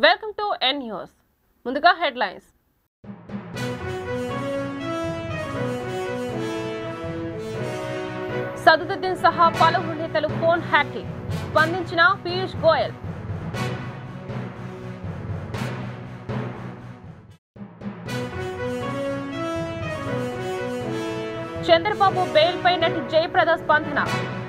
welcome to N news ముందుగా headlines Saduddin సహా పలువురు నేతలు ఫోన్ హ్యాకింగ్ స్పందించిన పీయూష్ గోయల్ చంద్రబాబు బెయిల్ పై నటి జయప్రద స్పందన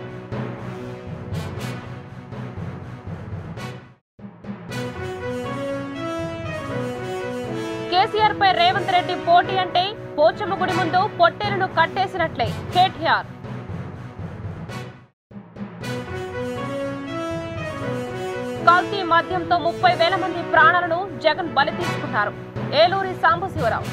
కేసీఆర్ పై రేవంత్ రెడ్డి పోటీ అంటే పోచమ్మ గుడి ముందు పొట్టేలును కట్టేసినట్లే కేటీఆర్ కల్తీ మద్యంతో ముప్పై వేల మంది ప్రాణాలను జగన్ బలి తీసుకున్నారు ఏలూరి సాంబశివరావు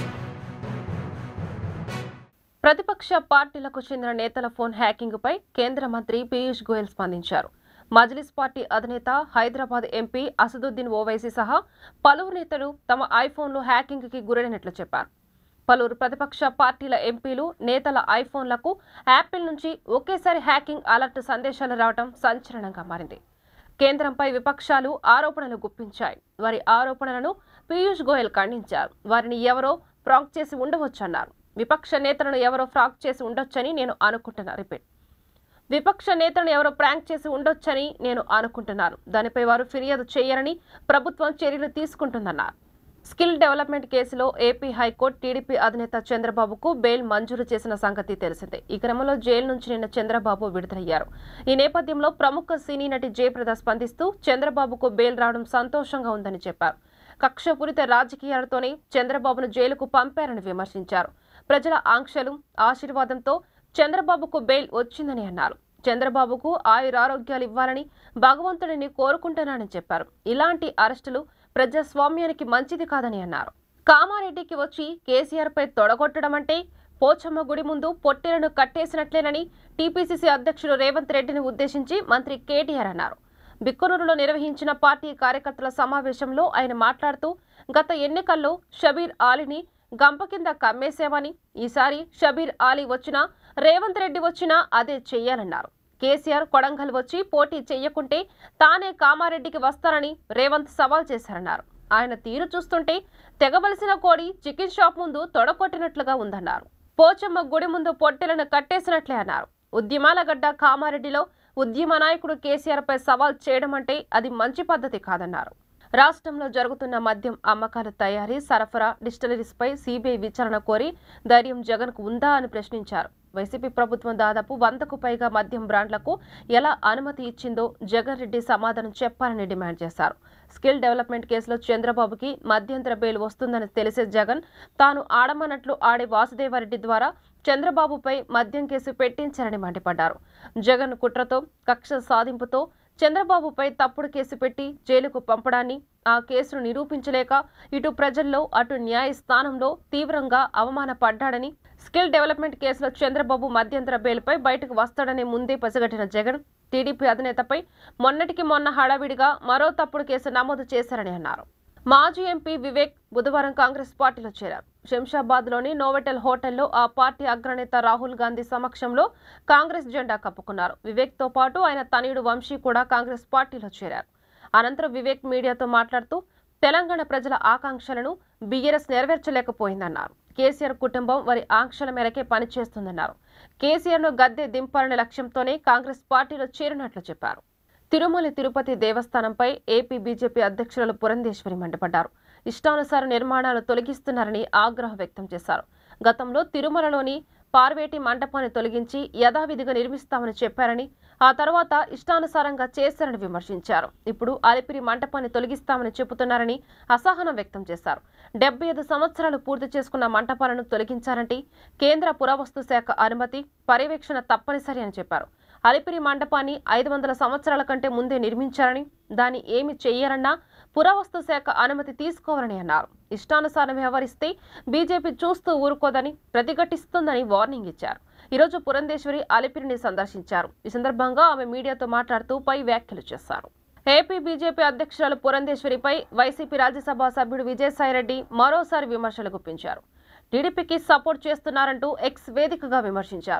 ప్రతిపక్ష పార్టీలకు చెందిన నేతల ఫోన్ హ్యాకింగ్ పై కేంద్ర మంత్రి పీయూష్ గోయల్ స్పందించారు మజ్లిస్ పార్టీ అధినేత హైదరాబాద్ ఎంపీ అసదుద్దీన్ ఓవైసీ సహా పలువురు నేతలు తమ ఐఫోన్లు హ్యాకింగ్ కి గురైనట్లు చెప్పారు పలువురు ప్రతిపక్ష పార్టీల ఎంపీలు నేతల ఐఫోన్లకు యాపిల్ నుంచి ఒకేసారి హ్యాకింగ్ అలర్ట్ సందేశాలు రావడం సంచలనంగా మారింది కేంద్రంపై విపక్షాలు ఆరోపణలు గుప్పించాయి వారి ఆరోపణలను పీయూష్ గోయల్ ఖండించారు వారిని ఎవరో ఫ్రాక్ చేసి ఉండవచ్చన్నారు విపక్ష నేతలను ఎవరో ఫ్రాక్ చేసి ఉండొచ్చని నేను అనుకుంటున్నా రిపీట్ విపక్ష నేతలను ఎవరో ప్రాంక్ చేసి ఉండొచ్చని నేను అనుకుంటున్నాను దానిపై వారు ఫిర్యాదు చేయరని ప్రభుత్వం చర్యలు తీసుకుంటుందన్నారు స్కిల్ డెవలప్మెంట్ కేసులో ఏపీ హైకోర్టు టీడీపీ అధినేత చంద్రబాబుకు బెయిల్ మంజూరు చేసిన సంగతి తెలిసిందే ఈ క్రమంలో జైలు నుంచి నిన్న చంద్రబాబు విడుదలయ్యారు ఈ నేపథ్యంలో ప్రముఖ సినీ నటి జయప్రద స్పందిస్తూ చంద్రబాబుకు బెయిల్ రావడం సంతోషంగా ఉందని చెప్పారు కక్షపూరిత రాజకీయాలతోనే చంద్రబాబును జైలుకు పంపారని విమర్శించారు ప్రజల ఆంక్షలు ఆశీర్వాదంతో చంద్రబాబుకు బెయిల్ వచ్చిందని అన్నారు చంద్రబాబుకు ఆయురారోగ్యాలు ఇవ్వాలని భగవంతుడిని కోరుకుంటున్నానని చెప్పారు ఇలాంటి అరెస్టులు ప్రజాస్వామ్యానికి మంచిది కాదని అన్నారు కామారెడ్డికి వచ్చి కేసీఆర్ పై తొడగొట్టడం అంటే పోచమ్మ గుడి ముందు పొట్టేలను కట్టేసినట్లేనని టీపీసీసీ అధ్యక్షుడు రేవంత్ రెడ్డిని ఉద్దేశించి మంత్రి కేటీఆర్ అన్నారు బిక్కనూరులో నిర్వహించిన పార్టీ కార్యకర్తల సమావేశంలో ఆయన మాట్లాడుతూ గత ఎన్నికల్లో షబీర్ ఆలీని గంప కింద కమ్మేశామని ఈసారి షబీర్ ఆలీ వచ్చినా రేవంత్ రెడ్డి వచ్చినా అదే చెయ్యాలన్నారు కేసీఆర్ కొడంగల్ వచ్చి పోటీ చెయ్యకుంటే తానే కామారెడ్డికి వస్తానని రేవంత్ సవాల్ చేశారన్నారు ఆయన తీరు చూస్తుంటే తెగవలసిన కోడి చికెన్ షాప్ ముందు తొడకొట్టినట్లుగా ఉందన్నారు పోచమ్మ గుడి ముందు పొట్టెలను కట్టేసినట్లే అన్నారు ఉద్యమాల గడ్డ కామారెడ్డిలో ఉద్యమ నాయకుడు కేసీఆర్ పై సవాల్ చేయడం అంటే అది మంచి పద్ధతి కాదన్నారు రాష్ట్రంలో జరుగుతున్న మద్యం అమ్మకాల తయారీ సరఫరా డిస్టిలరీస్పై సీబీఐ విచారణ కోరి ధైర్యం జగన్కు ఉందా అని ప్రశ్నించారు వైసీపీ ప్రభుత్వం దాదాపు వందకు పైగా మద్యం బ్రాండ్లకు ఎలా అనుమతి ఇచ్చిందో జగన్ రెడ్డి సమాధానం చెప్పాలని డిమాండ్ చేశారు స్కిల్ డెవలప్మెంట్ కేసులో చంద్రబాబుకి మధ్యంతర బెయిల్ వస్తుందని తెలిసే జగన్ తాను ఆడమన్నట్లు ఆడే వాసుదేవారెడ్డి ద్వారా చంద్రబాబుపై మద్యం కేసు పెట్టించారని మండిపడ్డారు జగన్ కుట్రతో కక్ష సాధింపుతో చంద్రబాబుపై తప్పుడు కేసు పెట్టి జైలుకు పంపడాన్ని ఆ కేసును నిరూపించలేక ఇటు ప్రజల్లో అటు న్యాయస్థానంలో తీవ్రంగా అవమానపడ్డాడని స్కిల్ డెవలప్మెంట్ కేసులో చంద్రబాబు మధ్యంతర బెయిల్పై బయటకు వస్తాడని ముందే పసిగట్టిన జగన్ టీడీపీ అధినేతపై మొన్నటికి మొన్న హడావిడిగా మరో తప్పుడు కేసు నమోదు చేశారని అన్నారు మాజీ ఎంపీ వివేక్ బుధవారం కాంగ్రెస్ పార్టీలో చేరారు శంషాబాద్లోని నోవెటల్ హోటల్లో ఆ పార్టీ అగ్రనేత రాహుల్ గాంధీ సమక్షంలో కాంగ్రెస్ జెండా కప్పుకున్నారు వివేక్తో పాటు ఆయన తనయుడు వంశీ కూడా కాంగ్రెస్ పార్టీలో చేరారు అనంతరం వివేక్ మీడియాతో మాట్లాడుతూ తెలంగాణ ప్రజల ఆకాంక్షలను బీఆర్ఎస్ నెరవేర్చలేకపోయిందన్నారు కేసీఆర్ కుటుంబం వారి ఆంక్షల మేరకే పనిచేస్తుందన్నారు కేసీఆర్ను గద్దె దింపాలనే లక్ష్యంతోనే కాంగ్రెస్ పార్టీలో చేరినట్లు చెప్పారు తిరుమల తిరుపతి దేవస్థానంపై ఏపీ బీజేపీ అధ్యక్షురాలు పురంధేశ్వరి మండిపడ్డారు ఇష్టానుసార నిర్మాణాలు తొలగిస్తున్నారని ఆగ్రహం వ్యక్తం చేశారు గతంలో తిరుమలలోని పార్వేటి మండపాన్ని తొలగించి యథావిధిగా నిర్మిస్తామని చెప్పారని ఆ తర్వాత ఇష్టానుసారంగా చేశారని విమర్శించారు ఇప్పుడు అలిపిరి మంటపాన్ని తొలగిస్తామని చెబుతున్నారని అసహనం వ్యక్తం చేశారు డెబ్బై ఐదు సంవత్సరాలు పూర్తి చేసుకున్న మంటపాలను తొలగించారంటే కేంద్ర పురావస్తు శాఖ అనుమతి పర్యవేక్షణ తప్పనిసరి అని చెప్పారు అలిపిరి మండపాన్ని ఐదు వందల సంవత్సరాల కంటే ముందే నిర్మించారని దాన్ని ఏమి చెయ్యరన్నా పురావస్తు శాఖ అనుమతి తీసుకోవాలని అన్నారు ఇష్టానుసారం వ్యవహరిస్తే బీజేపీ చూస్తూ ఊరుకోదని ప్రతిఘటిస్తుందని వార్నింగ్ ఇచ్చారు ఈరోజు పురంధేశ్వరి అలిపిరిని సందర్శించారు ఈ సందర్భంగా ఆమె మీడియాతో మాట్లాడుతూ పై వ్యాఖ్యలు చేశారు ఏపీ బీజేపీ అధ్యక్షురాలు పురంధేశ్వరిపై వైసీపీ రాజ్యసభ సభ్యుడు విజయసాయిరెడ్డి మరోసారి విమర్శలు గుప్పించారు టీడీపీకి సపోర్ట్ చేస్తున్నారంటూ ఎక్స్ వేదికగా విమర్శించారు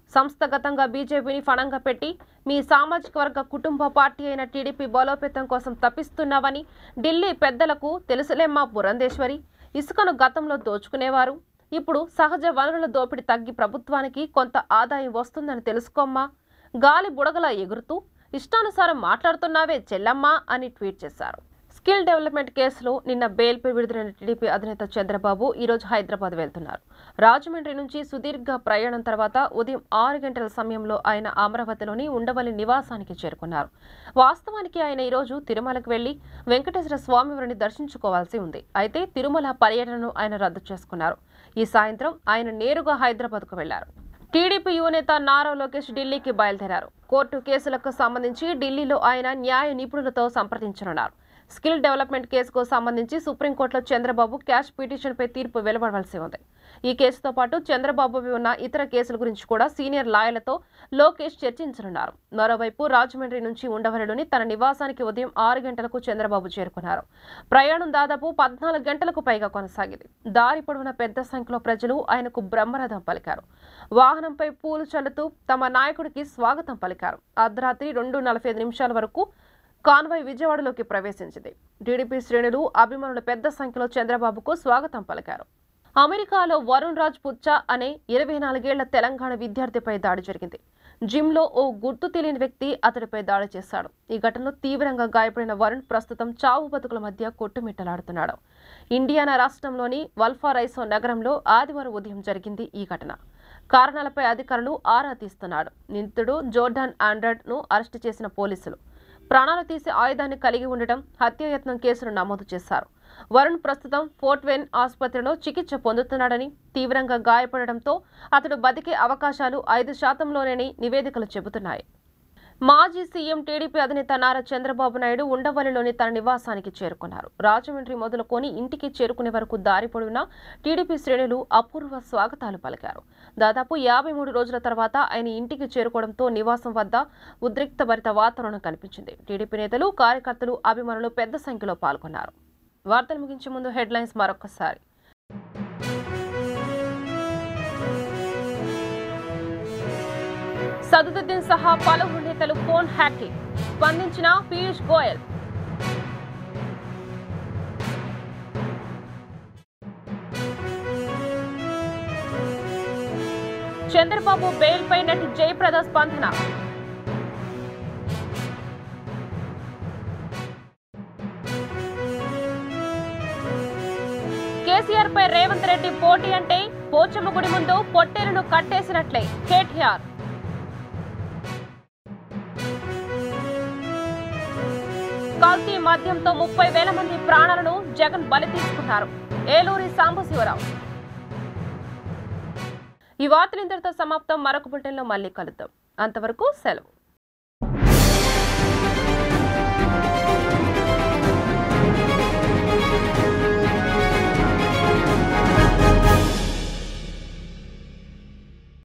సంస్థగతంగా బీజేపీని ఫణంగా పెట్టి మీ సామాజిక వర్గ కుటుంబ పార్టీ అయిన టీడీపీ బలోపేతం కోసం తప్పిస్తున్నావని ఢిల్లీ పెద్దలకు తెలుసులేమ్మా పురంధేశ్వరి ఇసుకను గతంలో దోచుకునేవారు ఇప్పుడు సహజ వనరుల దోపిడీ తగ్గి ప్రభుత్వానికి కొంత ఆదాయం వస్తుందని తెలుసుకోమ్మా గాలి బుడగలా ఎగురుతూ ఇష్టానుసారం మాట్లాడుతున్నావే చెల్లమ్మా అని ట్వీట్ చేశారు స్కిల్ డెవలప్మెంట్ కేసులో నిన్న బెయిల్పై విడుదలైన టీడీపీ అధినేత చంద్రబాబు ఈరోజు హైదరాబాద్ వెళ్తున్నారు రాజమండ్రి నుంచి సుదీర్ఘ ప్రయాణం తర్వాత ఉదయం ఆరు గంటల సమయంలో ఆయన అమరావతిలోని ఉండవల్లి నివాసానికి చేరుకున్నారు వాస్తవానికి ఆయన ఈరోజు తిరుమలకు వెళ్లి వెంకటేశ్వర స్వామివారిని దర్శించుకోవాల్సి ఉంది అయితే తిరుమల పర్యటనను ఆయన రద్దు చేసుకున్నారు ఈ సాయంత్రం ఆయన నేరుగా హైదరాబాద్కు వెళ్లారు టీడీపీ యువనేత నారా లోకేష్ ఢిల్లీకి బయలుదేరారు కోర్టు కేసులకు సంబంధించి ఢిల్లీలో ఆయన న్యాయ నిపుణులతో సంప్రదించనున్నారు స్కిల్ డెవలప్మెంట్ కేసుకు సంబంధించి సుప్రీంకోర్టులో చంద్రబాబు క్యాష్ పిటిషన్పై తీర్పు వెలువడవలసి ఉంది ఈ కేసుతో పాటు చంద్రబాబుపై ఉన్న ఇతర కేసుల గురించి కూడా సీనియర్ లాయర్లతో లోకేష్ చర్చించనున్నారు మరోవైపు రాజమండ్రి నుంచి ఉండవల్లిలోని తన నివాసానికి ఉదయం ఆరు గంటలకు చంద్రబాబు చేరుకున్నారు ప్రయాణం దాదాపు పద్నాలుగు గంటలకు పైగా కొనసాగింది దారి పొడవున పెద్ద సంఖ్యలో ప్రజలు ఆయనకు బ్రహ్మరథం పలికారు వాహనంపై పూలు చల్లుతూ తమ నాయకుడికి స్వాగతం పలికారు అర్ధరాత్రి రెండు నలభై ఐదు నిమిషాల వరకు కాన్వాయ్ విజయవాడలోకి ప్రవేశించింది టీడీపీ శ్రేణులు అభిమానులు పెద్ద సంఖ్యలో చంద్రబాబుకు స్వాగతం పలికారు అమెరికాలో వరుణ్ రాజ్ పుచ్చా అనే ఇరవై నాలుగేళ్ల తెలంగాణ విద్యార్థిపై దాడి జరిగింది జిమ్లో ఓ గుర్తు తెలియని వ్యక్తి అతడిపై దాడి చేశాడు ఈ ఘటనలో తీవ్రంగా గాయపడిన వరుణ్ ప్రస్తుతం చావు బతుకుల మధ్య కొట్టుమిట్టలాడుతున్నాడు ఇండియానా రాష్ట్రంలోని వల్ఫారైసో నగరంలో ఆదివారం ఉదయం జరిగింది ఈ ఘటన కారణాలపై అధికారులు ఆరా తీస్తున్నాడు నిందితుడు జోర్డాన్ ఆండ్రాయిడ్ ను అరెస్టు చేసిన పోలీసులు ప్రాణాలు తీసే ఆయుధాన్ని కలిగి ఉండటం హత్యాయత్నం కేసును నమోదు చేశారు వరుణ్ ప్రస్తుతం ఫోర్ట్ వెన్ ఆసుపత్రిలో చికిత్స పొందుతున్నాడని తీవ్రంగా గాయపడడంతో అతడు బతికే అవకాశాలు ఐదు శాతంలోనని నివేదికలు చెబుతున్నాయి మాజీ సీఎం టీడీపీ అధినేత నారా చంద్రబాబు నాయుడు ఉండవల్లిలోని తన నివాసానికి చేరుకున్నారు రాజమండ్రి మొదలుకొని ఇంటికి చేరుకునే వరకు దారి పొడవునా టీడీపీ శ్రేణులు అపూర్వ స్వాగతాలు పలికారు దాదాపు యాభై మూడు రోజుల తర్వాత ఆయన ఇంటికి చేరుకోవడంతో నివాసం వద్ద ఉద్రిక్తభరిత వాతావరణం కనిపించింది టీడీపీ నేతలు కార్యకర్తలు అభిమానులు పెద్ద సంఖ్యలో పాల్గొన్నారు వార్తలు ముగించే ముందు హెడ్లైన్స్ మరొకసారి సదుద్దీన్ సహా పలువురు నేతలు ఫోన్ హ్యాకింగ్ స్పందించిన పీయూష్ గోయల్ చంద్రబాబు బెయిల్పై నటి జయప్రద స్పందన కేసీఆర్ పై రేవంత్ రెడ్డి పోటీ అంటే పోచమ్మ గుడి ముందు పొట్టేలును కట్టేసినట్లే కేటీఆర్ కల్తీ మద్యంతో ముప్పై వేల మంది ప్రాణాలను జగన్ బలి తీసుకున్నారు ఏలూరి సాంబశివరావు ఈ వార్తలు ఇంతటితో సమాప్తం మరొక బులెటిన్లో మళ్ళీ కలుద్దాం అంతవరకు సెలవు